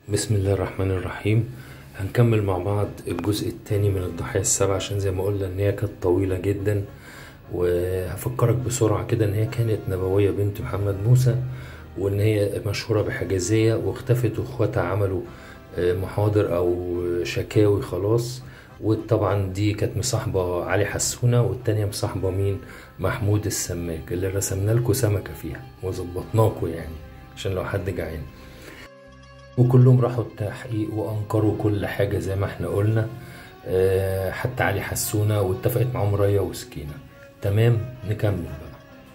بسم الله الرحمن الرحيم هنكمل مع بعض الجزء الثاني من الضحية السبع عشان زي ما قلنا ان هي كانت طويلة جدا وهفكرك بسرعة كده ان هي كانت نبوية بنت محمد موسى وان هي مشهورة بحجازية واختفت واخواتها عملوا آه، محاضر او شكاوي خلاص وطبعا دي كانت مصاحبة علي حسونة والتانية مصاحبة مين محمود السماك اللي رسمنا لكم سمكة فيها وظبطناكوا يعني عشان لو حد جعان وكلهم راحوا التحقيق وانكروا كل حاجه زي ما احنا قلنا آه، حتى علي حسونه واتفقت معاهم ريا وسكينه تمام نكمل بقى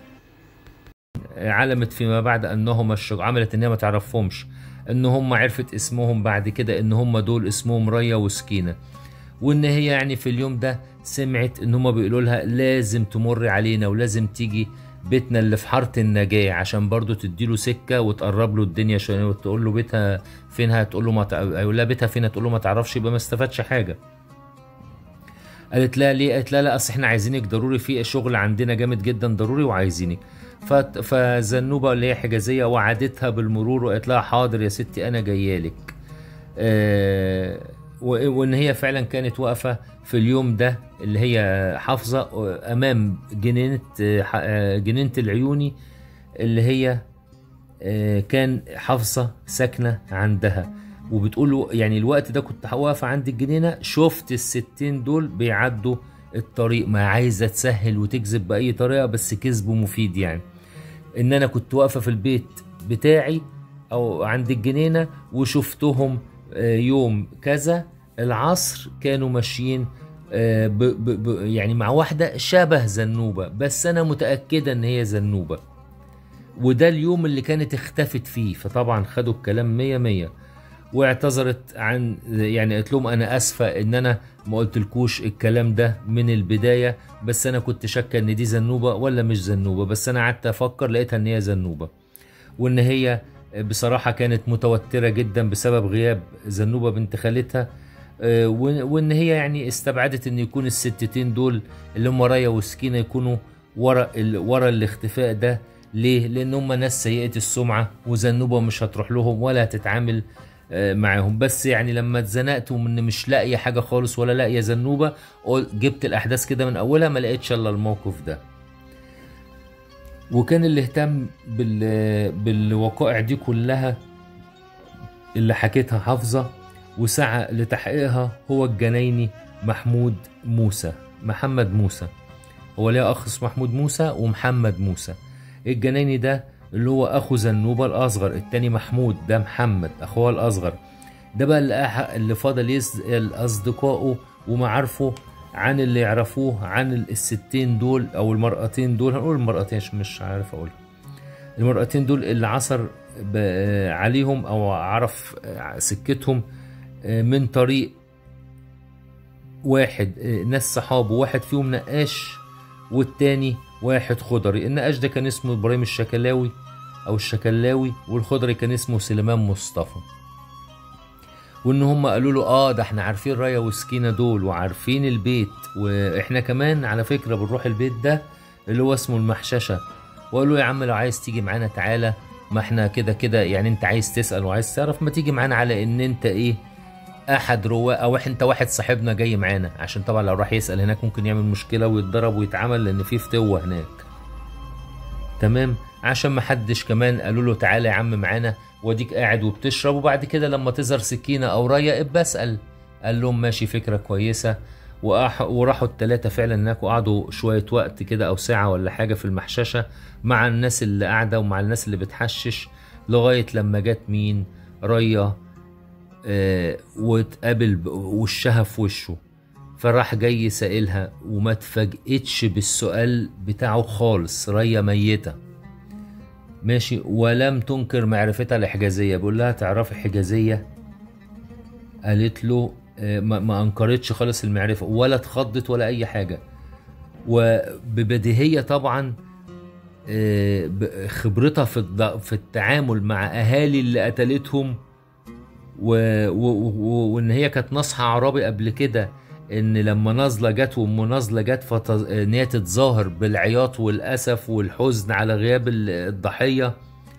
علمت فيما بعد انهم الشج... عملت ان هي ما تعرفهمش ان هم عرفت اسمهم بعد كده ان هم دول اسمهم ريا وسكينه وان هي يعني في اليوم ده سمعت ان هم بيقولوا لها لازم تمر علينا ولازم تيجي بيتنا اللي في حاره النجاه عشان برضو تديله سكه وتقرب له الدنيا شويه وتقول له بيتها فين هتقول له ما تع... يقول لها بيتها فين هتقول له ما تعرفش يبقى ما استفادش حاجه قالت لها ليه قالت لها لا اصل احنا عايزينك ضروري في شغل عندنا جامد جدا ضروري وعايزينك فت- فزنوبه اللي هي حجازيه وعدتها بالمرور وقالت لها حاضر يا ستي انا جايالك آه و- وان هي فعلا كانت واقفه في اليوم ده اللي هي حافظه آه، امام جنينه آه، ح- آه، جنينه العيوني اللي هي آه، كان حافظه ساكنه عندها وبتقول له يعني الوقت ده كنت واقفه عند الجنينه شفت الستين دول بيعدوا الطريق ما عايزه تسهل وتكذب باي طريقه بس كذب مفيد يعني ان انا كنت واقفه في البيت بتاعي او عند الجنينه وشفتهم آه، يوم كذا العصر كانوا ماشيين آه، ب ب ب يعني مع واحده شبه زنوبه بس انا متاكده ان هي زنوبه وده اليوم اللي كانت اختفت فيه فطبعا خدوا الكلام مية مية واعتذرت عن يعني قالت لهم انا اسفه ان انا ما قلتلكوش الكلام ده من البدايه بس انا كنت شاكه ان دي زنوبه ولا مش زنوبه بس انا قعدت افكر لقيتها ان هي زنوبه وان هي بصراحه كانت متوتره جدا بسبب غياب زنوبه بنت خالتها آه، وان وإن هي يعني استبعدت ان يكون الستتين دول اللي هم رايا وسكينه يكونوا ورا ال- ورا الاختفاء ده ليه؟ لان هم ناس سيئه السمعه وزنوبه مش هتروح لهم ولا هتتعامل آه، معاهم بس يعني لما اتزنقت ومن مش لاقيه حاجه خالص ولا لاقيه زنوبه قل- جبت الاحداث كده من اولها ما لقيتش الا الموقف ده وكان اللي اهتم بال... بالوقائع دي كلها اللي حكيتها حافظة وسعى لتحقيقها هو الجنايني محمود موسى محمد موسى هو ليه أخ اسمه محمود موسى ومحمد موسى الجنايني ده اللي هو أخو زنوبة الأصغر التاني محمود ده محمد أخوها الأصغر ده بقى اللي, أح- اللي فضل يسأل أصدقائه ومعارفه عن اللي يعرفوه عن الستين دول أو المرأتين دول هنقول المرأتين عشان مش عارف أقولها المرأتين دول اللي عثر ب- عليهم او عرف سكتهم من طريق واحد ناس صحابه واحد فيهم نقاش والتاني واحد خضري النقاش ده كان اسمه ابراهيم الشكلاوي او الشكلاوي والخضري كان اسمه سليمان مصطفى وان هم قالوا له اه ده احنا عارفين رايا وسكينه دول وعارفين البيت واحنا كمان على فكره بنروح البيت ده اللي هو اسمه المحششه وقالوا يا عم لو عايز تيجي معانا تعالى ما احنا كده كده يعني انت عايز تسال وعايز تعرف ما تيجي معانا على ان انت ايه احد رواه او انت واحد صاحبنا جاي معانا عشان طبعا لو راح يسال هناك ممكن يعمل مشكله ويتضرب ويتعمل لان في فتوه هناك تمام عشان ما حدش كمان قالوا له تعالى يا عم معانا واديك قاعد وبتشرب وبعد كده لما تظهر سكينه او رايه ابقى اسال قال لهم ماشي فكره كويسه وأح... وراحوا التلاتة فعلا هناك وقعدوا شوية وقت كده أو ساعة ولا حاجة في المحششة مع الناس اللي قاعدة ومع الناس اللي بتحشش لغاية لما جت مين ريا آه واتقابل ب- وشها في وشه فراح جاي سائلها وما اتفاجئتش بالسؤال بتاعه خالص ريا ميتة ماشي ولم تنكر معرفتها الحجازية بيقول لها تعرفي حجازية قالت له آه، ما, ما انكرتش خالص المعرفة ولا اتخضت ولا اي حاجة وببديهية طبعا آه، ب- خبرتها في الض- في التعامل مع اهالي اللي قتلتهم و- و- و- وان هي كانت ناصحه عرابي قبل كده ان لما نازله جت وام نازله جت فت- ان هي تتظاهر بالعياط والاسف والحزن على غياب ال- الضحيه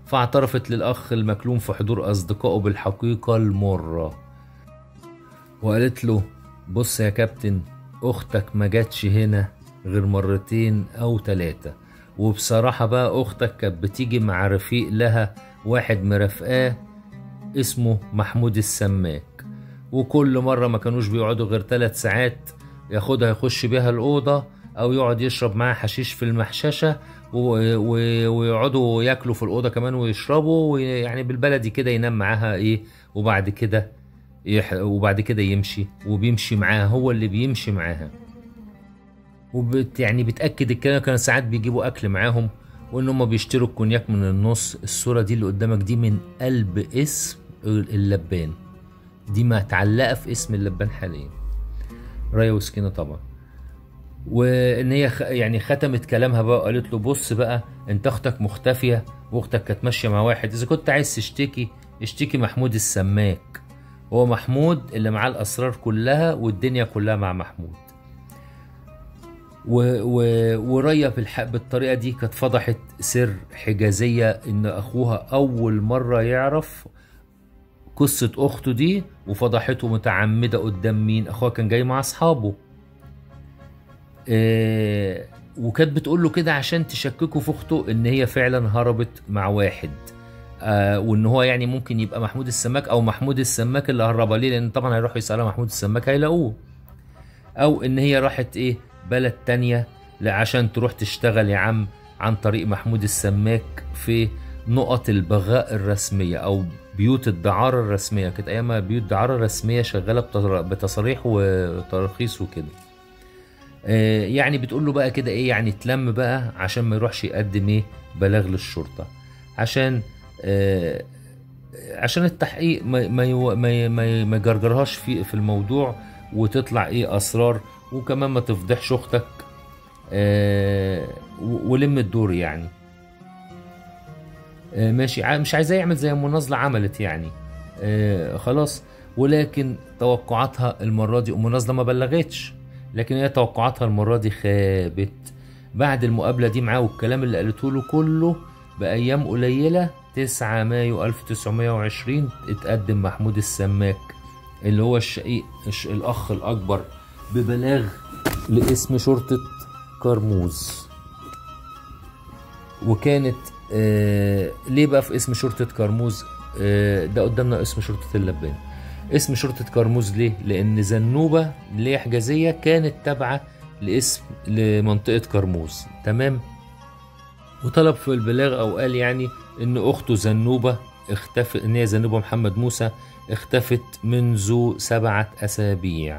فاعترفت للأخ المكلوم في حضور أصدقائه بالحقيقة المرة وقالت له بص يا كابتن أختك ما جاتش هنا غير مرتين أو تلاتة وبصراحة بقى أختك كانت بتيجي مع رفيق لها واحد مرافقاه اسمه محمود السماك وكل مرة ما كانوش بيقعدوا غير ثلاث ساعات ياخدها يخش بيها الأوضة أو يقعد يشرب معاها حشيش في المحششة و- و- ويقعدوا ياكلوا في الأوضة كمان ويشربوا ويعني بالبلدي كده ينام معاها إيه وبعد كده يح... وبعد كده يمشي وبيمشي معاها هو اللي بيمشي معاها وبت يعني بتأكد الكلام كانوا ساعات بيجيبوا أكل معاهم وإن هم بيشتروا الكونياك من النص الصورة دي اللي قدامك دي من قلب اسم اللبان دي متعلقة في اسم اللبان حاليا رايا وسكينة طبعا وان هي خ... يعني ختمت كلامها بقى وقالت له بص بقى انت اختك مختفيه واختك كانت ماشيه مع واحد اذا كنت عايز تشتكي اشتكي محمود السماك هو محمود اللي معاه الاسرار كلها والدنيا كلها مع محمود و... و... وريا بالح... بالطريقه دي كانت فضحت سر حجازيه ان اخوها اول مره يعرف قصه اخته دي وفضحته متعمده قدام مين اخوها كان جاي مع اصحابه آه، وكانت بتقول له كده عشان تشككه في اخته ان هي فعلا هربت مع واحد آه وان هو يعني ممكن يبقى محمود السماك او محمود السماك اللي هربها ليه لان طبعا هيروحوا يسالوا محمود السماك هيلاقوه او ان هي راحت ايه بلد تانية لا عشان تروح تشتغل يا عم عن طريق محمود السماك في نقط البغاء الرسمية او بيوت الدعارة الرسمية كانت ايامها بيوت دعارة رسمية شغالة بتصر- بتصاريح وتراخيص وكده آه، يعني بتقول له بقى كده ايه يعني تلم بقى عشان ما يروحش يقدم ايه بلاغ للشرطه عشان آه، عشان التحقيق ما ما يو- ما ي- ما ي- ما يجرجرهاش في في الموضوع وتطلع ايه اسرار وكمان ما تفضحش اختك آه، و- ولم الدور يعني آه، ماشي ع- مش عايزاه يعمل زي مناظلة عملت يعني آه، خلاص ولكن توقعاتها المرة دي مناظلة ما بلغتش لكن هي توقعاتها المرة دي خابت بعد المقابلة دي معاه والكلام اللي قالته له كله بأيام قليلة 9 مايو 1920 اتقدم محمود السماك اللي هو الشقيق الش- الأخ الأكبر ببلاغ لاسم شرطة كرموز وكانت آه ليه بقى في اسم شرطة كرموز آه ده قدامنا اسم شرطة اللبان اسم شرطة كرموز ليه؟ لأن زنوبة اللي هي حجازية كانت تابعة لاسم لمنطقة كرموز تمام؟ وطلب في البلاغ أو قال يعني إن أخته زنوبة اختفت إن هي زنوبة محمد موسى اختفت منذ سبعة أسابيع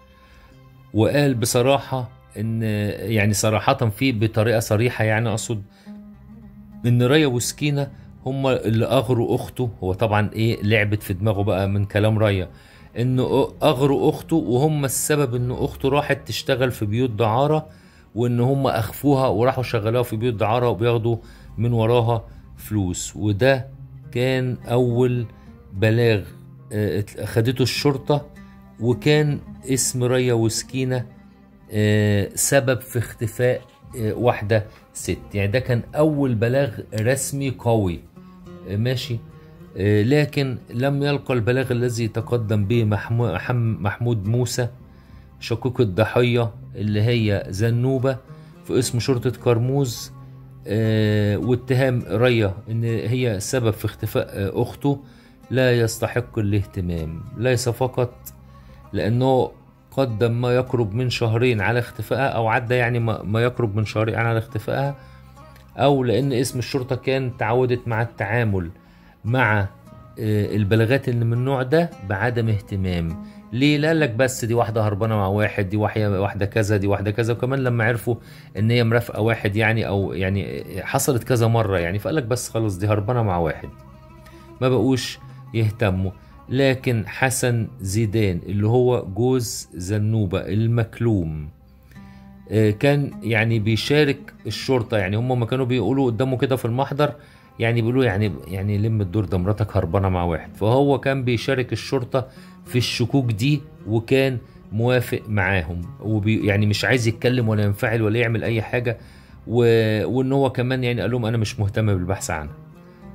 وقال بصراحة إن يعني صراحة في بطريقة صريحة يعني أقصد ان ريا وسكينة هما اللي اغروا اخته هو طبعا ايه لعبت في دماغه بقى من كلام ريا انه اغروا اخته وهم السبب ان اخته راحت تشتغل في بيوت دعارة وان هم اخفوها وراحوا شغلوها في بيوت دعارة وبياخدوا من وراها فلوس وده كان اول بلاغ آه، خدته الشرطة وكان اسم ريا وسكينة آه، سبب في اختفاء آه، واحدة ست يعني ده كان أول بلاغ رسمي قوي آه، ماشي آه، لكن لم يلقى البلاغ الذي تقدم به محمو- حم- محمود موسى شقيق الضحية اللي هي زنوبة في اسم شرطة كرموز آه، واتهام ريا ان هي سبب في اختفاء آه، اخته لا يستحق الاهتمام ليس فقط لانه قدم ما يقرب من شهرين على اختفائها او عدى يعني ما ما يقرب من شهرين على اختفائها او لان اسم الشرطه كان تعودت مع التعامل مع آه، البلاغات اللي من النوع ده بعدم اهتمام ليه لا قال لك بس دي واحده هربانه مع واحد دي واحده واحده كذا دي واحده كذا وكمان لما عرفوا ان هي مرافقه واحد يعني او يعني حصلت كذا مره يعني فقال لك بس خلاص دي هربانه مع واحد ما بقوش يهتموا لكن حسن زيدان اللي هو جوز زنوبة المكلوم آه، كان يعني بيشارك الشرطة يعني هم ما كانوا بيقولوا قدامه كده في المحضر يعني بيقولوا يعني يعني لم الدور ده مراتك هربانة مع واحد فهو كان بيشارك الشرطة في الشكوك دي وكان موافق معاهم وبي يعني مش عايز يتكلم ولا ينفعل ولا يعمل اي حاجة و... وان هو كمان يعني قال لهم انا مش مهتم بالبحث عنها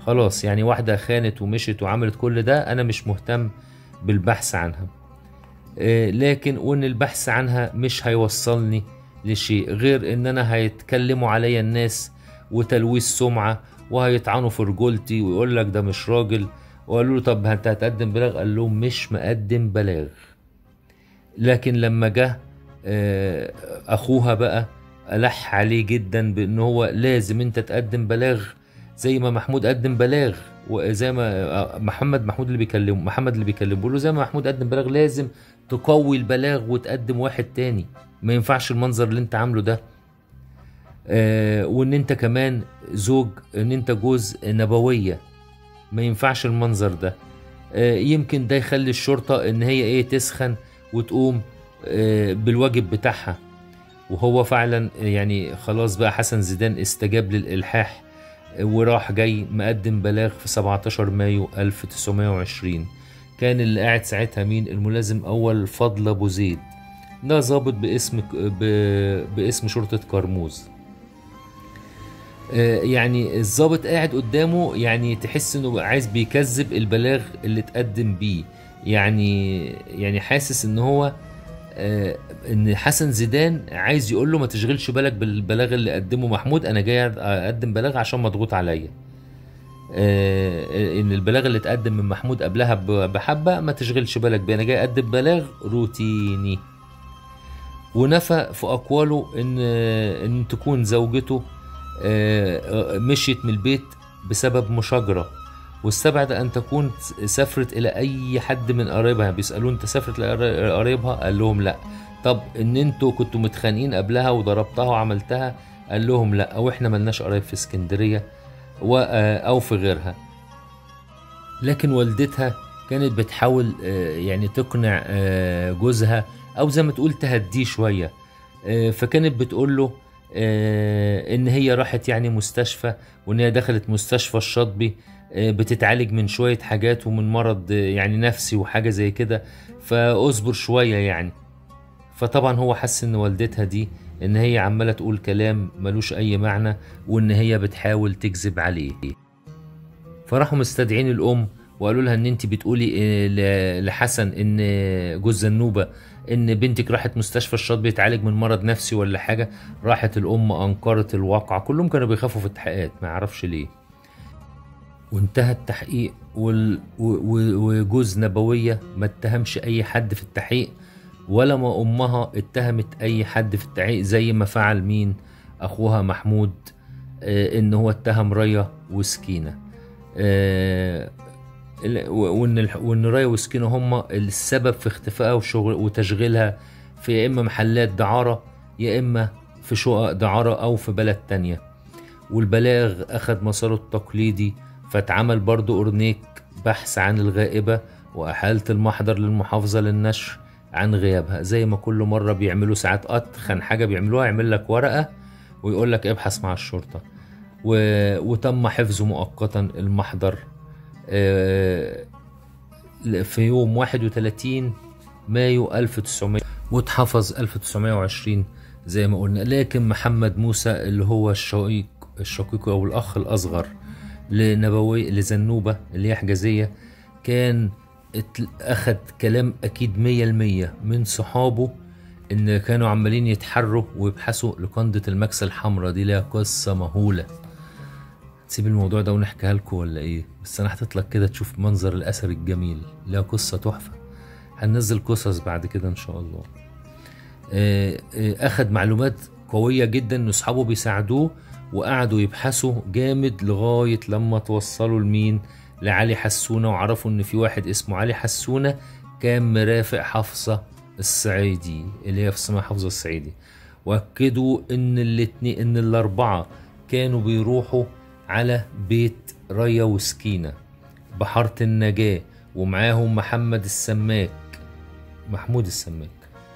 خلاص يعني واحدة خانت ومشت وعملت كل ده أنا مش مهتم بالبحث عنها آه، لكن وإن البحث عنها مش هيوصلني لشيء غير إن أنا هيتكلموا عليا الناس وتلويث سمعة وهيطعنوا في رجولتي ويقول لك ده مش راجل وقالوا له طب انت هتقدم بلاغ قال لهم مش مقدم بلاغ لكن لما جه آه، اخوها بقى الح عليه جدا بان هو لازم انت تقدم بلاغ زي ما محمود قدم بلاغ وزي ما آه، محمد محمود اللي بيكلمه محمد اللي بيكلمه بيقول له زي ما محمود قدم بلاغ لازم تقوي البلاغ وتقدم واحد تاني ما ينفعش المنظر اللي انت عامله ده آه، وان انت كمان زوج ان انت جوز نبويه ما ينفعش المنظر ده آه، يمكن ده يخلي الشرطه ان هي ايه تسخن وتقوم آه، بالواجب بتاعها وهو فعلا يعني خلاص بقى حسن زيدان استجاب للإلحاح آه، وراح جاي مقدم بلاغ في 17 مايو 1920 كان اللي قاعد ساعتها مين الملازم أول فضل أبو زيد ده ظابط باسم ب- باسم شرطة كرموز آه، يعني الظابط قاعد قدامه يعني تحس انه عايز بيكذب البلاغ اللي اتقدم بيه يعني يعني حاسس ان هو آه، ان حسن زيدان عايز يقول له ما تشغلش بالك بالبلاغ اللي قدمه محمود انا جاي اقدم بلاغ عشان مضغوط عليا آه، ان البلاغ اللي اتقدم من محمود قبلها ب- بحبه ما تشغلش بالك بيه انا جاي اقدم بلاغ روتيني ونفى في اقواله ان ان تكون زوجته آه، مشيت من البيت بسبب مشاجره واستبعد ان تكون سافرت الى اي حد من قرايبها بيسالوه انت سافرت لقرايبها قال لهم لا طب ان انتوا كنتوا متخانقين قبلها وضربتها وعملتها قال لهم لا او احنا ملناش قرايب في اسكندريه و- آه، او في غيرها لكن والدتها كانت بتحاول آه، يعني تقنع آه، جوزها او زي ما تقول تهديه شويه آه، فكانت بتقول له آه، ان هي راحت يعني مستشفى وان هي دخلت مستشفى الشاطبي آه، بتتعالج من شويه حاجات ومن مرض آه، يعني نفسي وحاجه زي كده فاصبر شويه يعني فطبعا هو حس ان والدتها دي ان هي عماله تقول كلام ملوش اي معنى وان هي بتحاول تكذب عليه فراحوا مستدعين الام وقالوا لها ان انت بتقولي آه، ل- لحسن ان جوز النوبه ان بنتك راحت مستشفى الشاطبي تعالج من مرض نفسي ولا حاجه راحت الام انكرت الواقع كلهم كانوا بيخافوا في التحقيقات ما اعرفش ليه وانتهى التحقيق وال... و... و... وجوز نبويه ما اتهمش اي حد في التحقيق ولا ما امها اتهمت اي حد في التحقيق زي ما فعل مين اخوها محمود آه ان هو اتهم ريا وسكينه آه ال- و- وان الح- وان رايا وسكينه هم السبب في اختفائها وشغل وتشغيلها في يا اما محلات دعاره يا اما في شقق دعاره او في بلد تانية والبلاغ اخذ مساره التقليدي فاتعمل برضو اورنيك بحث عن الغائبه واحاله المحضر للمحافظه للنشر عن غيابها زي ما كل مره بيعملوا ساعات اتخن حاجه بيعملوها يعمل لك ورقه ويقول لك ابحث مع الشرطه و... وتم حفظه مؤقتا المحضر آه، في يوم 31 مايو 1900 واتحفظ 1920 زي ما قلنا لكن محمد موسى اللي هو الشقيق الشقيق او الاخ الاصغر لنبوي لزنوبه اللي هي حجازيه كان اتل- اخد كلام اكيد مية المية من صحابه ان كانوا عمالين يتحروا ويبحثوا لقندة المكسة الحمراء دي ليها قصة مهولة تسيب الموضوع ده ونحكيها لكم ولا ايه بس انا حاطط لك كده تشوف منظر الاثر الجميل لها قصة تحفة هننزل قصص بعد كده ان شاء الله آه، آه، اخد معلومات قوية جدا ان اصحابه بيساعدوه وقعدوا يبحثوا جامد لغاية لما توصلوا لمين لعلي حسونة وعرفوا ان في واحد اسمه علي حسونة كان مرافق حفصة الصعيدي اللي هي في اسمها حفصة الصعيدي واكدوا ان الاتنين ان الاربعة كانوا بيروحوا على بيت ريا وسكينة بحارة النجاة ومعاهم محمد السماك محمود السماك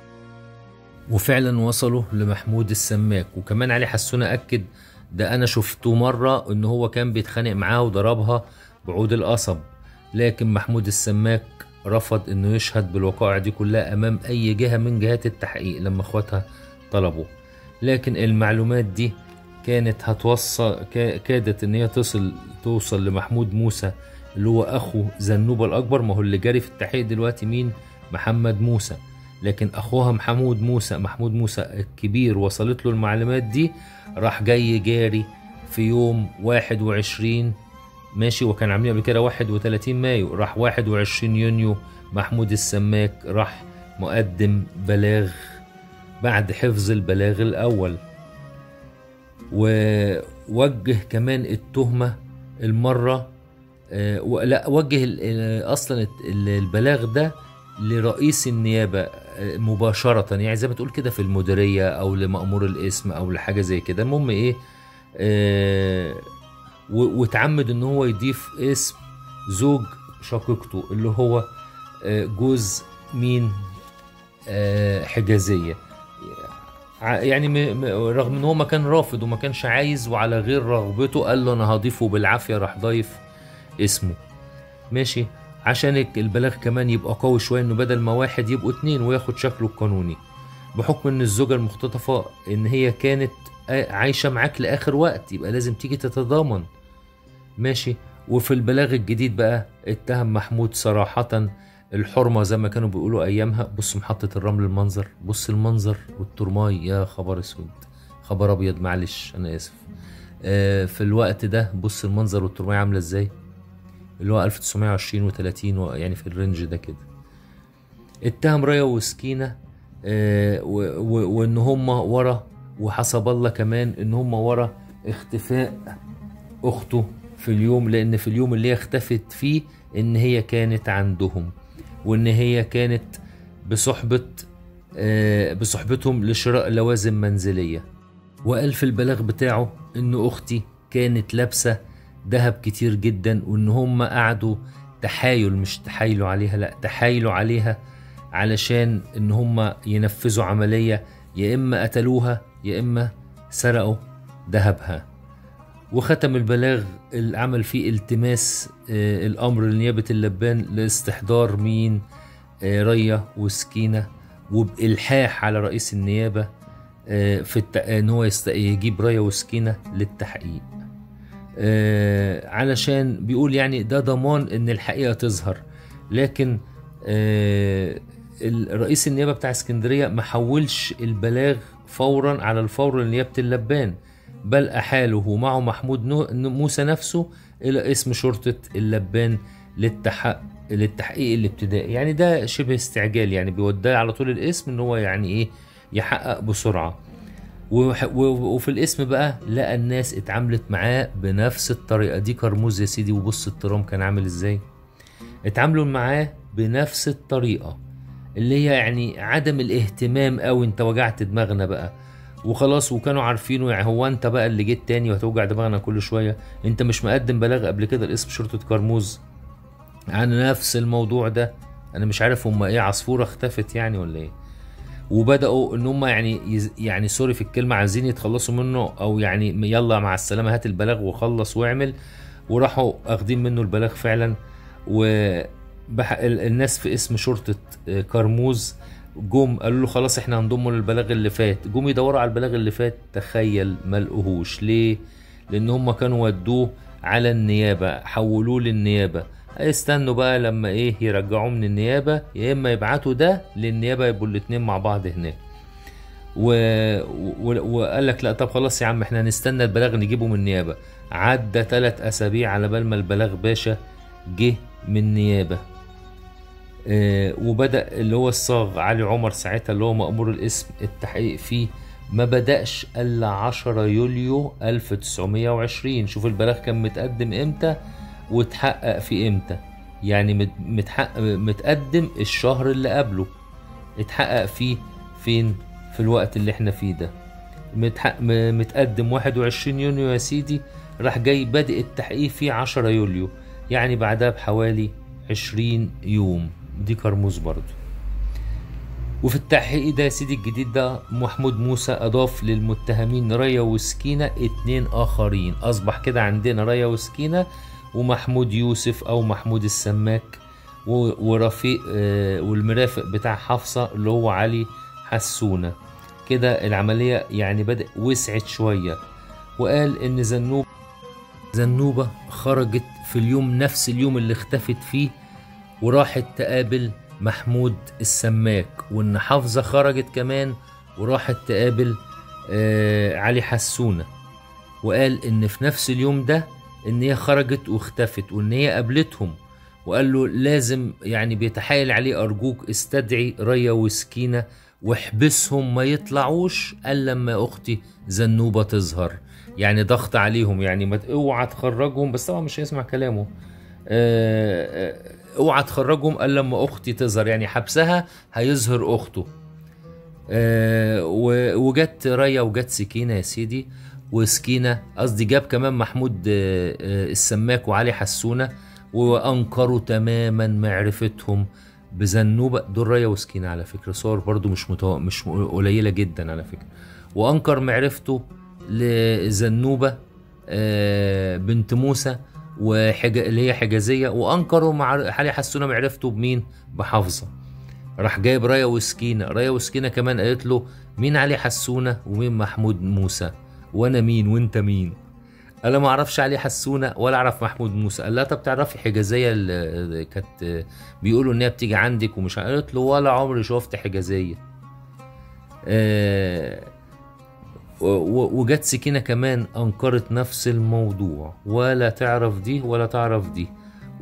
وفعلا وصلوا لمحمود السماك وكمان علي حسونة أكد ده أنا شفته مرة إن هو كان بيتخانق معاه وضربها بعود القصب لكن محمود السماك رفض إنه يشهد بالوقائع دي كلها أمام أي جهة من جهات التحقيق لما إخواتها طلبوا لكن المعلومات دي كانت هتوصل كا- كادت إن هي تصل توصل لمحمود موسى اللي هو اخو زنوبة الاكبر ما هو اللي جاري في التحقيق دلوقتي مين محمد موسى لكن اخوها محمود موسى محمود موسى الكبير وصلت له المعلومات دي راح جاي جاري في يوم 21 ماشي وكان عاملين قبل كده 31 مايو راح 21 يونيو محمود السماك راح مقدم بلاغ بعد حفظ البلاغ الأول ووجه كمان التهمة المرة آه، و- لا وجه ال- ال- أصلا الت- ال- البلاغ ده لرئيس النيابة آه، مباشرة يعني زي ما تقول كده في المديرية أو لمأمور الاسم أو لحاجة زي كده المهم إيه آه، و- وتعمد ان هو يضيف اسم زوج شقيقته اللي هو آه، جوز مين آه، حجازية ع- يعني م- م- رغم ان هو ما كان رافض وما كانش عايز وعلى غير رغبته قال له انا هضيفه بالعافية راح ضايف اسمه ماشي عشان الك- البلاغ كمان يبقى قوي شوية انه بدل ما واحد يبقوا اتنين وياخد شكله القانوني بحكم ان الزوجة المختطفة ان هي كانت آه، عايشة معاك لاخر وقت يبقى لازم تيجي تتضامن ماشي وفي البلاغ الجديد بقى اتهم محمود صراحة الحرمة زي ما كانوا بيقولوا أيامها بص محطة الرمل المنظر بص المنظر والترماي يا خبر اسود خبر أبيض معلش أنا آسف آه في الوقت ده بص المنظر والترماي عاملة ازاي اللي هو 1920 و30 يعني في الرينج ده كده اتهم ريا وسكينة آه و- و- وان هم ورا وحسب الله كمان ان هم ورا اختفاء اخته في اليوم لان في اليوم اللي هي اختفت فيه ان هي كانت عندهم وان هي كانت بصحبة آه، بصحبتهم لشراء لوازم منزلية وقال في البلاغ بتاعه ان اختي كانت لابسة ذهب كتير جدا وان هم قعدوا تحايل مش تحايلوا عليها لا تحايلوا عليها علشان ان هم ينفذوا عملية يا اما قتلوها يا اما سرقوا ذهبها وختم البلاغ العمل فيه التماس آه، الامر لنيابه اللبان لاستحضار مين آه، ريا وسكينه وبالحاح على رئيس النيابه آه، في الت... ان هو يست... يجيب ريا وسكينه للتحقيق آه، علشان بيقول يعني ده ضمان ان الحقيقه تظهر لكن آه، ال- رئيس النيابه بتاع اسكندريه ما حولش البلاغ فورا على الفور لنيابه اللبان بل احاله معه محمود نو- موسى نفسه الى اسم شرطه اللبان للتحقق للتحقيق الابتدائي يعني ده شبه استعجال يعني بيوديه على طول الاسم ان هو يعني ايه يحقق بسرعه وح- و- وفي الاسم بقى لقى الناس اتعاملت معاه بنفس الطريقه دي كرموز يا سيدي وبص الترام كان عامل ازاي اتعاملوا معاه بنفس الطريقه اللي هي يعني عدم الاهتمام قوي انت وجعت دماغنا بقى وخلاص وكانوا عارفينه يعني هو انت بقى اللي جيت تاني وهتوجع دماغنا كل شويه انت مش مقدم بلاغ قبل كده لاسم شرطه كرموز عن نفس الموضوع ده انا مش عارف هم ايه عصفوره اختفت يعني ولا ايه وبداوا ان هم يعني يز يعني سوري في الكلمه عايزين يتخلصوا منه او يعني يلا مع السلامه هات البلاغ وخلص واعمل وراحوا اخدين منه البلاغ فعلا وبح ال- الناس في اسم شرطه آه، كرموز جم قالوا له خلاص احنا هنضمه للبلاغ اللي فات جم يدوروا على البلاغ اللي فات تخيل ما لقوهوش ليه لان هم كانوا ودوه على النيابه حولوه للنيابه هيستنوا بقى لما ايه يرجعوه من النيابه يا اما يبعتوا ده للنيابه يبقوا الاتنين مع بعض هناك و... و... وقال لك لا طب خلاص يا عم احنا هنستنى البلاغ نجيبه من النيابه عدى ثلاث اسابيع على بال ما البلاغ باشا جه من النيابه آه، وبدأ اللي هو الصاغ علي عمر ساعتها اللي هو مأمور الاسم التحقيق فيه ما بدأش إلا 10 يوليو 1920 شوف البلاغ كان متقدم إمتى واتحقق في إمتى يعني مت- متحقق متقدم الشهر اللي قبله اتحقق فيه فين في الوقت اللي احنا فيه ده متحق... م- متقدم 21 يونيو يا سيدي راح جاي بادئ التحقيق فيه 10 يوليو يعني بعدها بحوالي 20 يوم دي كرموز برضو وفي التحقيق ده يا سيدي الجديد ده محمود موسى أضاف للمتهمين ريا وسكينة اتنين آخرين أصبح كده عندنا ريا وسكينة ومحمود يوسف أو محمود السماك و- ورفيق آه، والمرافق بتاع حفصة اللي هو علي حسونة كده العملية يعني بدأ وسعت شوية وقال إن زنوب زنوبة خرجت في اليوم نفس اليوم اللي اختفت فيه وراحت تقابل محمود السماك وان حافظة خرجت كمان وراحت تقابل آه علي حسونة وقال ان في نفس اليوم ده ان هي خرجت واختفت وان هي قابلتهم وقال له لازم يعني بيتحايل عليه ارجوك استدعي ريا وسكينة واحبسهم ما يطلعوش الا لما اختي زنوبة تظهر يعني ضغط عليهم يعني ما اوعى تخرجهم بس طبعا مش هيسمع كلامه آه، آه، اوعى تخرجهم الا لما اختي تظهر يعني حبسها هيظهر اخته آه، و- وجت ريا وجت سكينه يا سيدي وسكينه قصدي جاب كمان محمود آه، آه، السماك وعلي حسونه وانكروا تماما معرفتهم بزنوبه دول ريا وسكينه على فكره صور برضو مش متو... مش قليله جدا على فكره وانكر معرفته لزنوبه آه، بنت موسى وحج... اللي هي حجازيه وانكروا مع علي حسونه معرفته بمين بحافظه راح جايب رايا وسكينه رايا وسكينه كمان قالت له مين علي حسونه ومين محمود موسى وانا مين وانت مين انا ما اعرفش علي حسونه ولا اعرف محمود موسى قال لها طب تعرفي حجازيه اللي كانت بيقولوا ان هي بتيجي عندك ومش عارف. قالت له ولا عمري شفت حجازيه آه و- و- وجت سكينة كمان أنكرت نفس الموضوع ولا تعرف دي ولا تعرف دي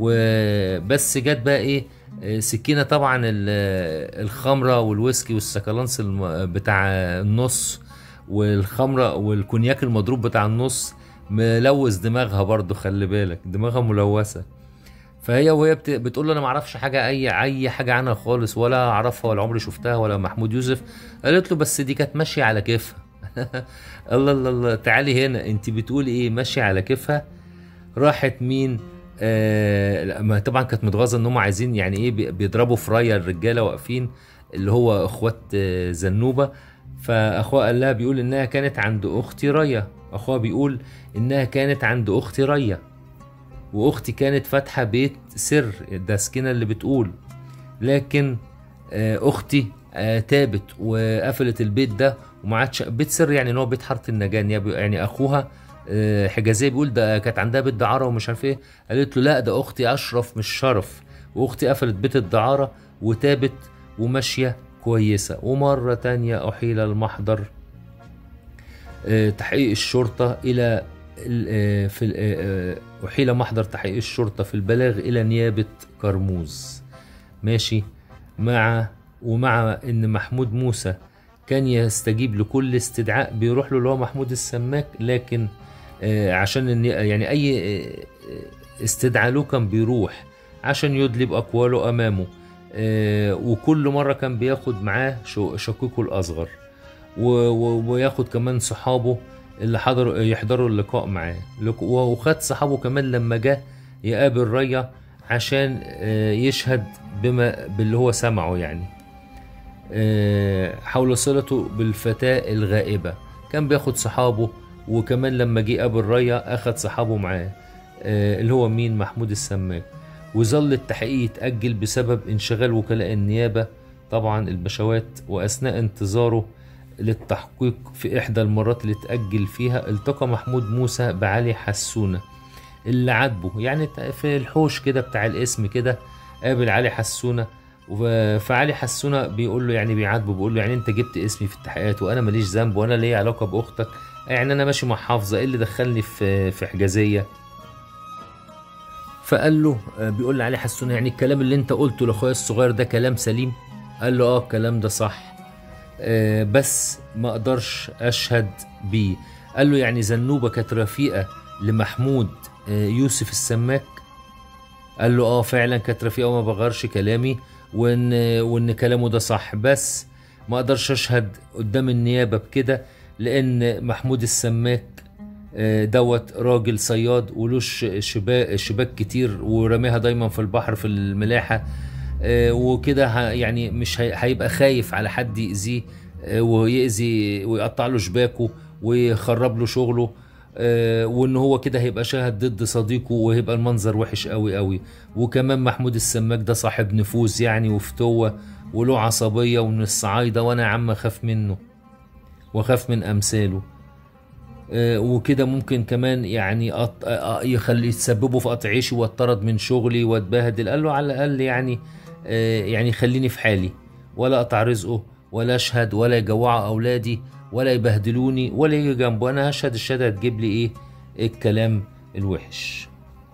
وبس جت بقى إيه آه، سكينة طبعا ال- الخمرة والويسكي والسكالانس الم- بتاع النص والخمرة والكونياك المضروب بتاع النص ملوث دماغها برضو خلي بالك دماغها ملوثة فهي وهي بت... بتقول له انا ما اعرفش حاجه اي اي حاجه عنها خالص ولا اعرفها ولا عمري شفتها ولا محمود يوسف قالت له بس دي كانت ماشيه على كيفها الله الله الله تعالي هنا انت بتقولي ايه ماشيه على كيفها راحت مين آه لا، ما طبعا كانت متغاظه ان هم عايزين يعني ايه بي- بيضربوا في رايه الرجاله واقفين اللي هو اخوات آه، زنوبه فاخوها قال لها بيقول انها كانت عند اختي ريا اخوها بيقول انها كانت عند اختي ريا واختي كانت فاتحه بيت سر ده سكينه اللي بتقول لكن آه، اختي آه، تابت وقفلت البيت ده وما عادش بيت سر يعني ان هو بيت حاره النجان يعني يعني اخوها آه، حجازيه بيقول ده كانت عندها بيت دعاره ومش عارف ايه قالت له لا ده اختي اشرف مش شرف واختي قفلت بيت الدعاره وتابت وماشيه كويسه ومره تانية احيل المحضر آه، تحقيق الشرطه الى ال- آه، في ال- آه، آه، احيل محضر تحقيق الشرطه في البلاغ الى نيابه كرموز ماشي مع ومع ان محمود موسى كان يستجيب لكل استدعاء بيروح له اللي هو محمود السماك لكن آه، عشان إن يعني اي آه، استدعاء له كان بيروح عشان يدلي باقواله امامه آه، وكل مره كان بياخد معاه شو- شقيقه الاصغر و- و- وياخد كمان صحابه اللي حضروا يحضروا اللقاء معاه لك- وخد صحابه كمان لما جه يقابل ريا عشان آه، يشهد بما باللي هو سمعه يعني آه، حول صلته بالفتاة الغائبة كان بياخد صحابه وكمان لما جه قابل ريا أخد صحابه معاه آه، اللي هو مين محمود السماك وظل التحقيق يتأجل بسبب انشغال وكلاء النيابة طبعا البشوات وأثناء انتظاره للتحقيق في إحدى المرات اللي اتأجل فيها التقى محمود موسى بعلي حسونة اللي عاتبه يعني في الحوش كده بتاع الاسم كده قابل علي حسونة و- فعلي حسونة بيقول له يعني بيعاتبه بيقول له يعني انت جبت اسمي في التحقيقات وانا ماليش ذنب وانا ليا علاقة باختك يعني انا ماشي مع حافظة ايه اللي دخلني في في حجازية فقال له آه، بيقول لعلي حسونة يعني الكلام اللي انت قلته لاخويا الصغير ده كلام سليم قال له اه الكلام ده صح آه، بس ما اقدرش اشهد بيه قال له يعني زنوبة كانت رفيقة لمحمود آه، يوسف السماك قال له اه فعلا كانت رفيقة وما بغيرش كلامي وان وان كلامه ده صح بس ما اقدرش اشهد قدام النيابة بكده لان محمود السماك آه، دوت راجل صياد ولوش شباك شباك كتير ورميها دايما في البحر في الملاحة آه، وكده ه- يعني مش هي- هيبقى خايف على حد يأذيه آه، ويأذي ويقطع له شباكه ويخرب له شغله آه، وان هو كده هيبقى شاهد ضد صديقه وهيبقى المنظر وحش قوي قوي وكمان محمود السماك ده صاحب نفوذ يعني وفتوة وله عصبية ومن الصعايدة وانا يا عم اخاف منه واخاف من امثاله آه، وكده ممكن كمان يعني أط... آه، يخلي يتسببوا في قطع عيشي واتطرد من شغلي واتبهدل قال له على الاقل يعني آه، يعني خليني في حالي ولا اقطع رزقه ولا اشهد ولا يجوعوا اولادي ولا يبهدلوني ولا يجي جنبه انا هشهد الشهاده هتجيب لي ايه الكلام الوحش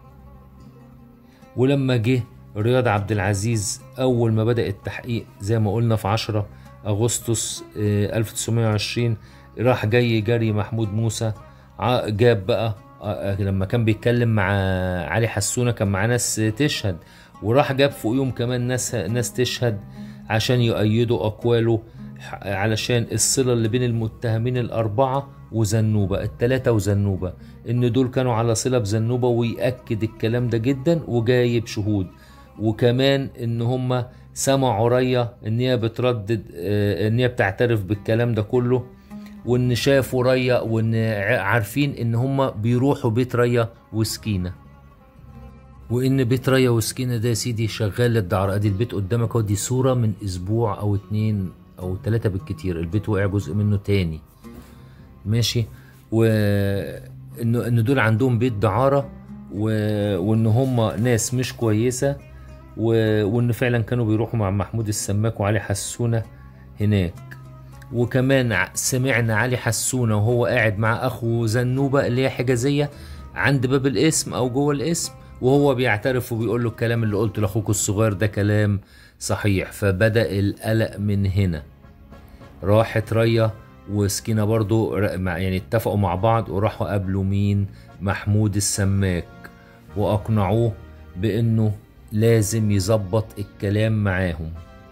ولما جه رياض عبد العزيز اول ما بدا التحقيق زي ما قلنا في 10 اغسطس آه، 1920 راح جاي جري محمود موسى ع- جاب بقى آه، لما كان بيتكلم مع علي حسونه كان معاه ناس تشهد وراح جاب فوقيهم كمان ناس ناس تشهد عشان يؤيدوا اقواله ح- علشان الصله اللي بين المتهمين الاربعه وزنوبه الثلاثه وزنوبه ان دول كانوا على صله بزنوبه ويأكد الكلام ده جدا وجايب شهود وكمان ان هم سمعوا ريا ان هي بتردد آه، ان هي بتعترف بالكلام ده كله وان شافوا ريا وان ع- عارفين ان هم بيروحوا بيت ريا وسكينه وان بيت ريا وسكينه ده يا سيدي شغال للدعارة ادي البيت قدامك اهو دي صوره من اسبوع او اتنين او تلاتة بالكتير البيت وقع جزء منه تاني ماشي و انه ان دول عندهم بيت دعاره و... وان هم ناس مش كويسه و... وان فعلا كانوا بيروحوا مع محمود السماك وعلي حسونه هناك وكمان ع- سمعنا علي حسونه وهو قاعد مع اخوه زنوبه اللي هي حجازيه عند باب الاسم او جوه الاسم وهو بيعترف وبيقول له الكلام اللي قلته لاخوك الصغير ده كلام صحيح فبدا القلق من هنا راحت ريا وسكينة برضو ر- مع- يعني اتفقوا مع بعض وراحوا قابلوا مين محمود السماك وأقنعوه بأنه لازم يظبط الكلام معاهم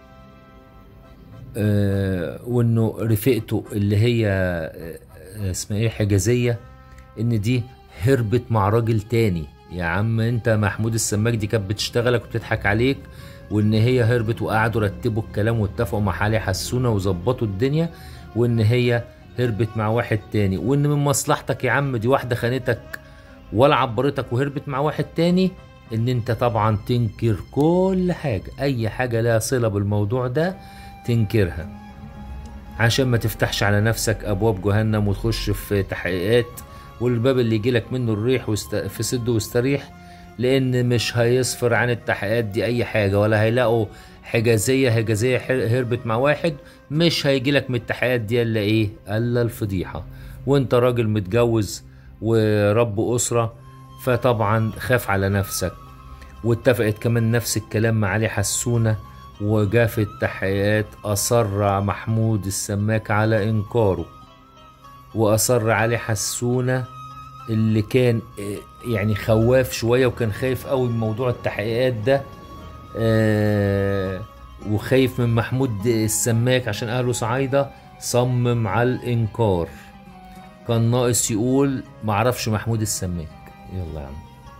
آه وانه رفقته اللي هي آه، آه، اسمها ايه حجازيه ان دي هربت مع راجل تاني يا عم انت محمود السماك دي كانت بتشتغلك وبتضحك عليك وان هي هربت وقعدوا رتبوا الكلام واتفقوا مع حالي حسونه وظبطوا الدنيا وان هي هربت مع واحد تاني وان من مصلحتك يا عم دي واحده خانتك ولا عبرتك وهربت مع واحد تاني ان انت طبعا تنكر كل حاجه اي حاجه لها صله بالموضوع ده تنكرها عشان ما تفتحش على نفسك ابواب جهنم وتخش في تحقيقات والباب اللي يجيلك منه الريح واست... في سد واستريح لان مش هيصفر عن التحقيقات دي اي حاجه ولا هيلاقوا حجازيه حجازيه حر- هربت مع واحد مش هيجيلك من التحقيقات دي الا ايه الا الفضيحه وانت راجل متجوز ورب اسره فطبعا خاف على نفسك واتفقت كمان نفس الكلام مع علي حسونه وجا في التحقيقات أصر محمود السماك على إنكاره وأصر علي حسونة اللي كان آه، يعني خواف شوية وكان خايف قوي من موضوع التحقيقات ده آه، وخايف من محمود السماك عشان أهله صعايدة صمم على الإنكار كان ناقص يقول معرفش محمود السماك يلا يا عم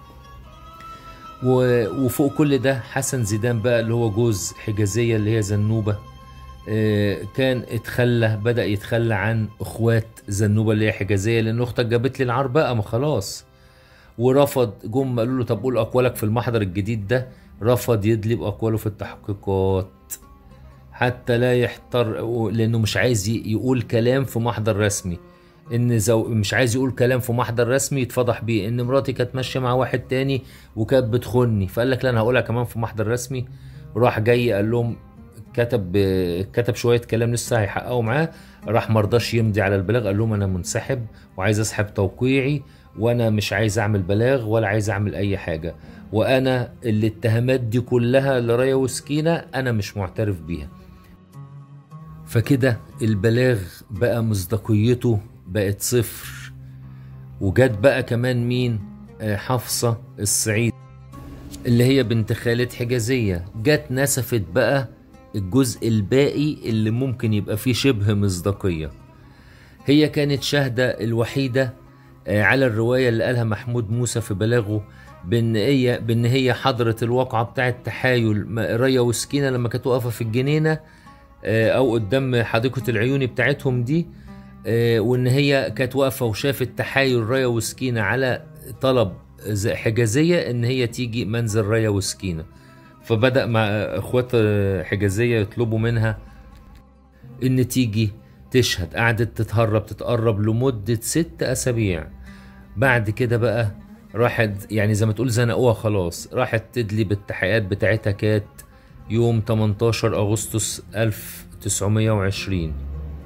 و- وفوق كل ده حسن زيدان بقى اللي هو جوز حجازية اللي هي زنوبة آه، كان اتخلى بدأ يتخلى عن اخوات زنوبة اللي هي حجازية لان اختك جابت لي العار بقى ما خلاص ورفض جم قالوا له طب قول اقوالك في المحضر الجديد ده رفض يدلي باقواله في التحقيقات حتى لا يحتر لانه مش عايز ي- يقول كلام في محضر رسمي ان زو مش عايز يقول كلام في محضر رسمي يتفضح بيه ان مراتي كانت ماشيه مع واحد تاني وكانت بتخوني فقال لك لا انا هقولها كمان في محضر رسمي راح جاي قال لهم كتب كتب شويه كلام لسه هيحققوا معاه راح مرضاش يمضي على البلاغ قال لهم انا منسحب وعايز اسحب توقيعي وانا مش عايز اعمل بلاغ ولا عايز اعمل اي حاجه وانا الاتهامات دي كلها لرايا وسكينه انا مش معترف بيها فكده البلاغ بقى مصداقيته بقت صفر وجت بقى كمان مين آه، حفصة السعيد اللي هي بنت خالد حجازية جت نسفت بقى الجزء الباقي اللي ممكن يبقى فيه شبه مصداقية هي كانت شاهدة الوحيدة آه، على الرواية اللي قالها محمود موسى في بلاغه بان هي بان هي حضرت الواقعة بتاعة تحايل م- ريا وسكينة لما كانت واقفة في الجنينة آه، او قدام حديقة العيون بتاعتهم دي آه، وان هي كانت واقفة وشافت تحايل ريا وسكينة على طلب ز- حجازية ان هي تيجي منزل ريا وسكينة فبدأ مع اخوات آه، حجازية يطلبوا منها ان تيجي تشهد قعدت تتهرب تتقرب لمدة ست أسابيع بعد كده بقى راحت يعني زي ما تقول زنقوها خلاص راحت تدلي بالتحقيقات بتاعتها كانت يوم 18 أغسطس 1920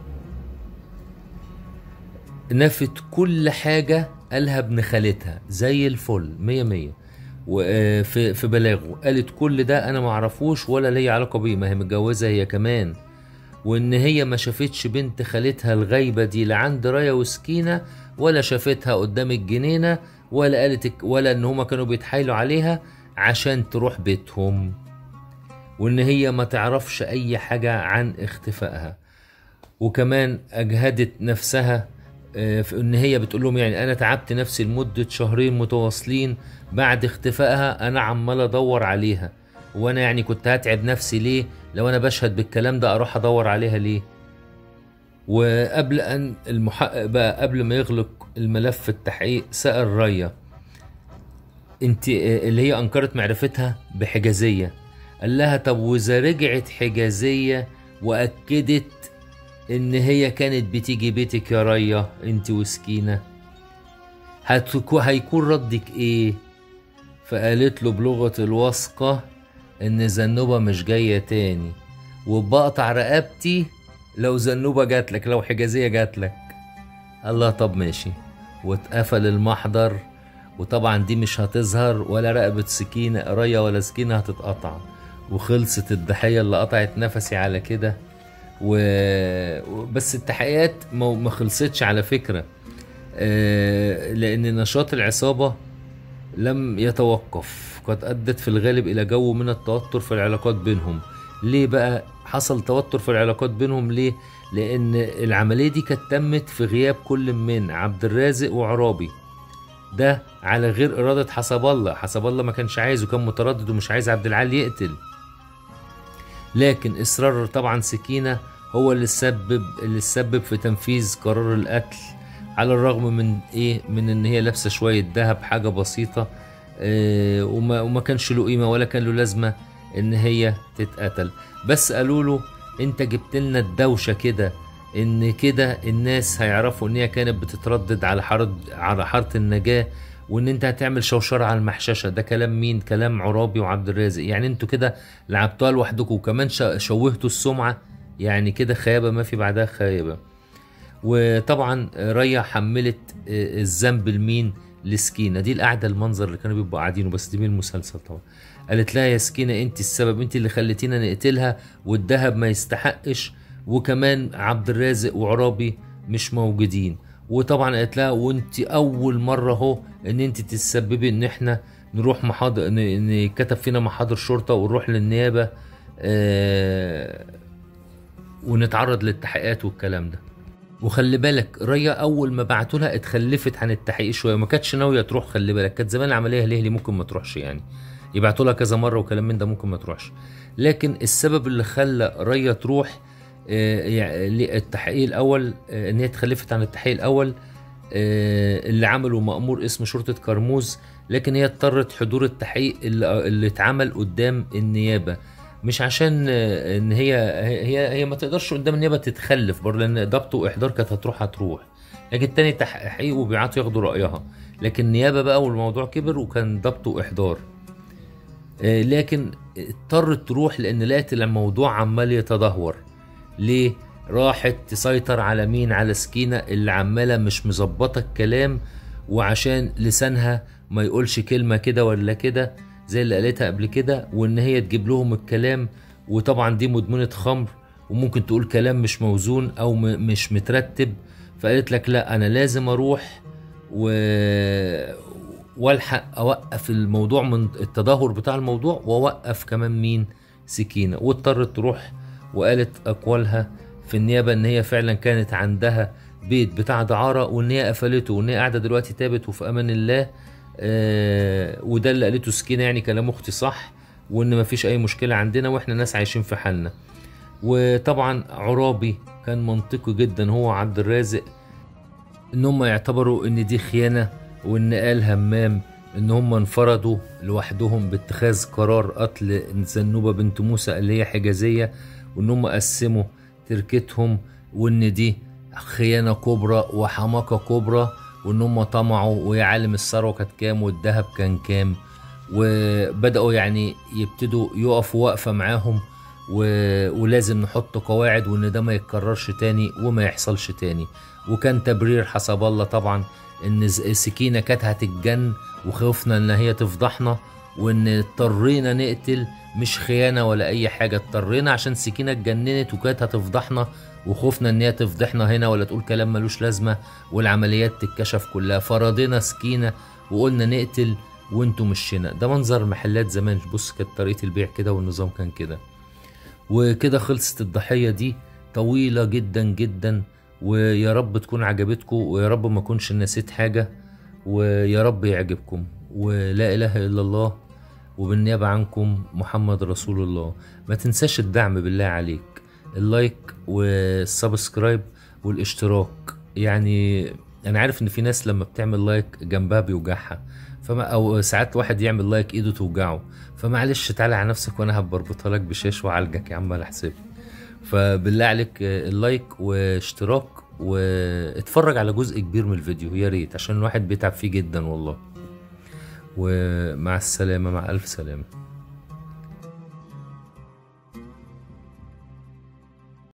نفت كل حاجة قالها ابن خالتها زي الفل مية مية وفي في بلاغه قالت كل ده انا معرفوش ولا ليا علاقة بيه ما هي متجوزة هي كمان وان هي ما شافتش بنت خالتها الغايبة دي لا عند رايا وسكينة ولا شافتها قدام الجنينة ولا قالت ولا ان هما كانوا بيتحايلوا عليها عشان تروح بيتهم وان هي ما تعرفش اي حاجة عن اختفائها وكمان اجهدت نفسها آه، في ان هي بتقول لهم يعني انا تعبت نفسي لمدة شهرين متواصلين بعد اختفائها انا عمال ادور عليها وانا يعني كنت هتعب نفسي ليه لو انا بشهد بالكلام ده اروح ادور عليها ليه وقبل ان المحقق بقى قبل ما يغلق الملف التحقيق سأل ريا انت اللي هي انكرت معرفتها بحجازية قال لها طب واذا رجعت حجازية واكدت ان هي كانت بتيجي بيتك يا ريا انت وسكينة هتكو هيكون ردك ايه فقالت له بلغة الوثقة ان زنوبة مش جاية تاني وبقطع رقبتي لو زنوبة جاتلك لو حجازية جاتلك الله طب ماشي واتقفل المحضر وطبعا دي مش هتظهر ولا رقبة سكينة ريا ولا سكينة هتتقطع وخلصت الضحية اللي قطعت نفسي على كده و... بس التحقيقات ما ما خلصتش على فكرة آه، لأن نشاط العصابة لم يتوقف قد أدت في الغالب إلى جو من التوتر في العلاقات بينهم ليه بقى حصل توتر في العلاقات بينهم ليه لأن العملية دي كانت تمت في غياب كل من عبد الرازق وعرابي ده على غير إرادة حسب الله حسب الله ما كانش عايز وكان متردد ومش عايز عبد العال يقتل لكن إصرار طبعا سكينة هو اللي سبب اللي سبب في تنفيذ قرار القتل على الرغم من ايه من ان هي لابسه شويه ذهب حاجه بسيطه آه وما وما كانش له قيمه ولا كان له لازمه ان هي تتقتل بس قالوا له انت جبت لنا الدوشه كده ان كده الناس هيعرفوا ان هي كانت بتتردد على حاره على حاره النجاه وان انت هتعمل شوشره على المحششه ده كلام مين كلام عرابي وعبد الرازق يعني انتوا كده لعبتوها لوحدكم وكمان شا- شوهتوا السمعه يعني كده خيابه ما في بعدها خيابه وطبعا ريا حملت آه، الذنب لمين لسكينه دي القعده المنظر اللي كانوا بيبقوا قاعدينه بس دي من المسلسل طبعا قالت لها يا سكينه انت السبب انت اللي خليتينا نقتلها والذهب ما يستحقش وكمان عبد الرازق وعرابي مش موجودين وطبعا قالت لها وانت اول مره اهو ان انت تتسببي ان احنا نروح محاضر ان إن يتكتب فينا محاضر شرطه ونروح للنيابه آه ونتعرض للتحقيقات والكلام ده وخلي بالك ريا اول ما بعتوا لها اتخلفت عن التحقيق شويه ما كانتش ناويه تروح خلي بالك كانت زمان العمليه ليه ممكن ما تروحش يعني يبعتوا لها كذا مره وكلام من ده ممكن ما تروحش لكن السبب اللي خلى ريا تروح آه، يعني التحقيق الاول آه، ان هي اتخلفت عن التحقيق الاول آه، اللي عمله مأمور اسم شرطة كرموز لكن هي اضطرت حضور التحقيق اللي, اللي اتعمل قدام النيابة مش عشان آه، ان هي هي هي ما تقدرش قدام النيابة تتخلف برضه لان ضبط واحضار كانت هتروح هتروح لكن تاني تحقيق وبيعاتوا ياخدوا رأيها لكن النيابة بقى والموضوع كبر وكان ضبط واحضار آه، لكن اضطرت تروح لان لقت الموضوع عمال يتدهور ليه راحت تسيطر على مين على سكينة اللي عمالة مش مظبطة الكلام وعشان لسانها ما يقولش كلمة كده ولا كده زي اللي قالتها قبل كده وان هي تجيب لهم الكلام وطبعا دي مدمنة خمر وممكن تقول كلام مش موزون او م- مش مترتب فقالت لك لا انا لازم اروح و... والحق اوقف الموضوع من التدهور بتاع الموضوع واوقف كمان مين سكينة واضطرت تروح وقالت اقوالها في النيابة ان هي فعلا كانت عندها بيت بتاع دعارة وان هي قفلته وان هي قاعدة دلوقتي تابت وفي امان الله آه وده اللي قالته سكينة يعني كلام اختي صح وان مفيش اي مشكلة عندنا واحنا ناس عايشين في حالنا وطبعا عرابي كان منطقي جدا هو عبد الرازق ان هم يعتبروا ان دي خيانة وان قال همام ان هم انفردوا لوحدهم باتخاذ قرار قتل زنوبة بنت موسى اللي هي حجازية وان هم قسموا تركتهم وان دي خيانة كبرى وحماقة كبرى وان هم طمعوا ويا عالم الثروة كانت كام والذهب كان كام وبدأوا يعني يبتدوا يقفوا وقفة معاهم و... ولازم نحط قواعد وان ده ما يتكررش تاني وما يحصلش تاني وكان تبرير حسب الله طبعا ان ز- سكينة كانت هتتجن وخوفنا ان هي تفضحنا وان اضطرينا نقتل مش خيانة ولا اي حاجة اضطرينا عشان سكينة اتجننت وكانت هتفضحنا وخوفنا ان هي تفضحنا هنا ولا تقول كلام ملوش لازمة والعمليات تتكشف كلها فرضينا سكينة وقلنا نقتل وانتوا مشينا ده منظر محلات زمان بص كانت طريقة البيع كده والنظام كان كده وكده خلصت الضحية دي طويلة جدا جدا ويا رب تكون عجبتكم ويا رب ما اكونش نسيت حاجة ويا رب يعجبكم ولا إله إلا الله وبالنيابة عنكم محمد رسول الله ما تنساش الدعم بالله عليك اللايك والسبسكرايب والاشتراك يعني انا عارف ان في ناس لما بتعمل لايك جنبها بيوجعها فما او ساعات واحد يعمل لايك ايده توجعه فمعلش تعالى على نفسك وانا هبربطها لك بشاش وعالجك يا عم على حسابي فبالله عليك آه، اللايك واشتراك واتفرج على جزء كبير من الفيديو يا ريت عشان الواحد بيتعب فيه جدا والله ومع السلامة مع ألف سلامة